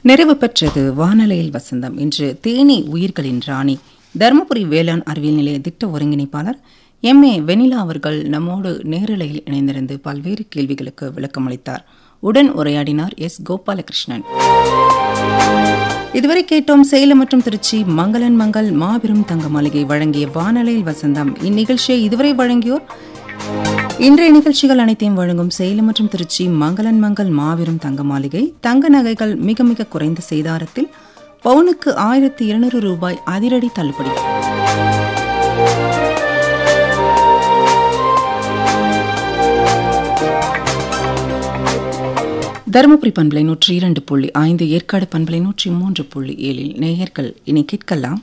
நிறைவு பெற்றது வானலையில் வசந்தம் இன்று தேனி உயிர்களின் ராணி தருமபுரி வேளாண் அறிவியல் நிலைய திட்ட ஒருங்கிணைப்பாளர் எம் ஏ வெனிலா அவர்கள் நம்மோடு நேரலையில் இணைந்திருந்து பல்வேறு கேள்விகளுக்கு விளக்கமளித்தார் உடன் உரையாடினார் எஸ் கோபாலகிருஷ்ணன் இதுவரை கேட்டோம் சேலம் மற்றும் திருச்சி மங்களன் மங்கள் மாபெரும் தங்க மாளிகை வழங்கிய வானலையில் வசந்தம் இந்நிகழ்ச்சியை இதுவரை வழங்கியோர் இன்றைய நிகழ்ச்சிகள் அனைத்தையும் வழங்கும் சேலம் மற்றும் திருச்சி மங்களன் மங்கள் மாபெரும் தங்க மாளிகை தங்க நகைகள் மிக மிக குறைந்த சேதாரத்தில் பவுனுக்கு ஆயிரத்தி இருநூறு ரூபாய் அதிரடி தள்ளுபடி தருமபுரி பண்பலை நூற்றி இரண்டு புள்ளி ஐந்து ஏற்காடு பண்பலை நூற்றி மூன்று புள்ளி ஏழில் நேயர்கள் இனி கேட்கலாம்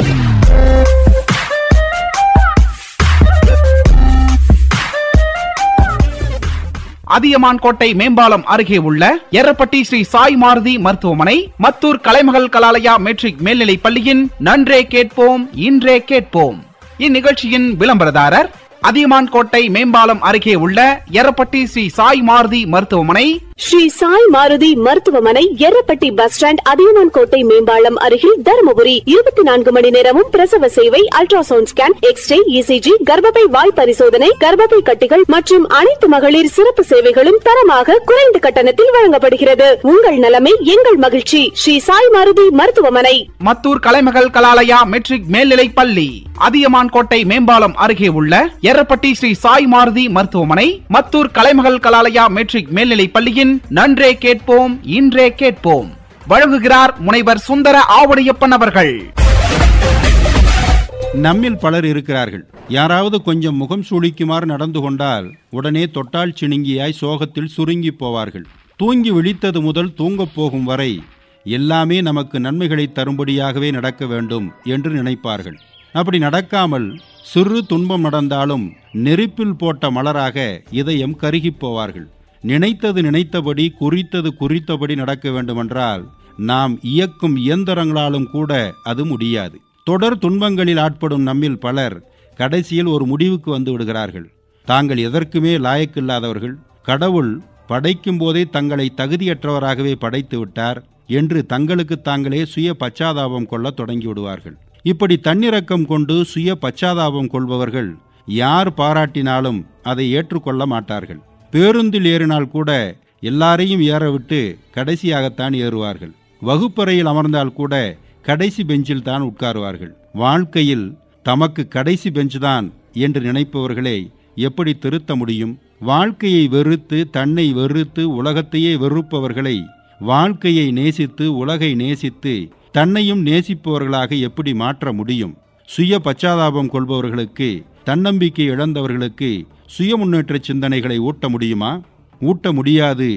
அதியமான் கோட்டை மேம்பாலம் அருகே உள்ள எரப்பட்டி ஸ்ரீ சாய் மாருதி மருத்துவமனை மத்தூர் கலைமகள் கலாலயா மெட்ரிக் மேல்நிலைப் பள்ளியின் நன்றே கேட்போம் இன்றே கேட்போம் இந்நிகழ்ச்சியின் விளம்பரதாரர் அதியமான் கோட்டை மேம்பாலம் அருகே உள்ள எரப்பட்டி ஸ்ரீ சாய் மாருதி மருத்துவமனை ஸ்ரீ சாய் மாருதி மருத்துவமனை எர்ரப்பட்டி பஸ் ஸ்டாண்ட் அதியமான் கோட்டை மேம்பாலம் அருகில் தருமபுரி இருபத்தி நான்கு மணி நேரமும் பிரசவ சேவை அல்ட்ராசவுண்ட் ஸ்கேன் எக்ஸ்ரே இசிஜி கர்ப்பப்பை வாய் பரிசோதனை கர்ப்பப்பை கட்டிகள் மற்றும் அனைத்து மகளிர் சிறப்பு சேவைகளும் தரமாக குறைந்த கட்டணத்தில் வழங்கப்படுகிறது உங்கள் நலமே எங்கள் மகிழ்ச்சி ஸ்ரீ சாய் மாருதி மருத்துவமனை மத்தூர் கலைமகள் கலாலயா மெட்ரிக் மேல்நிலைப் பள்ளி அதியமான் கோட்டை மேம்பாலம் அருகே உள்ள எரப்பட்டி ஸ்ரீ சாய் மாருதி மருத்துவமனை மத்தூர் கலைமகள் கலாலயா மெட்ரிக் மேல்நிலைப் பள்ளியின் நன்றே கேட்போம் இன்றே கேட்போம் வழங்குகிறார் முனைவர் சுந்தர ஆவடியப்பன் அவர்கள் நம்மில் பலர் இருக்கிறார்கள் யாராவது கொஞ்சம் முகம் சுளிக்குமாறு நடந்து கொண்டால் உடனே தொட்டால் சிணுங்கியாய் சோகத்தில் சுருங்கி போவார்கள் தூங்கி விழித்தது முதல் தூங்கப் போகும் வரை எல்லாமே நமக்கு நன்மைகளை தரும்படியாகவே நடக்க வேண்டும் என்று நினைப்பார்கள் அப்படி நடக்காமல் சிறு துன்பம் நடந்தாலும் நெருப்பில் போட்ட மலராக இதயம் கருகிப் போவார்கள் நினைத்தது நினைத்தபடி குறித்தது குறித்தபடி நடக்க வேண்டுமென்றால் நாம் இயக்கும் இயந்திரங்களாலும் கூட அது முடியாது தொடர் துன்பங்களில் ஆட்படும் நம்மில் பலர் கடைசியில் ஒரு முடிவுக்கு வந்து விடுகிறார்கள் தாங்கள் எதற்குமே லாயக்கில்லாதவர்கள் கடவுள் படைக்கும் போதே தங்களை தகுதியற்றவராகவே படைத்து விட்டார் என்று தங்களுக்கு தாங்களே சுய பச்சாதாபம் கொள்ள தொடங்கி விடுவார்கள் இப்படி தன்னிறக்கம் கொண்டு சுய பச்சாதாபம் கொள்பவர்கள் யார் பாராட்டினாலும் அதை ஏற்றுக்கொள்ள மாட்டார்கள் பேருந்தில் ஏறினால் கூட எல்லாரையும் ஏற விட்டு கடைசியாகத்தான் ஏறுவார்கள் வகுப்பறையில் அமர்ந்தால் கூட கடைசி பெஞ்சில் தான் உட்காருவார்கள் வாழ்க்கையில் தமக்கு கடைசி பெஞ்ச் தான் என்று நினைப்பவர்களை எப்படி திருத்த முடியும் வாழ்க்கையை வெறுத்து தன்னை வெறுத்து உலகத்தையே வெறுப்பவர்களை வாழ்க்கையை நேசித்து உலகை நேசித்து தன்னையும் நேசிப்பவர்களாக எப்படி மாற்ற முடியும் சுய பச்சாதாபம் கொள்பவர்களுக்கு தன்னம்பிக்கை இழந்தவர்களுக்கு சுய முன்னேற்ற சிந்தனைகளை ஊட்ட முடியுமா ஊட்ட முடியாது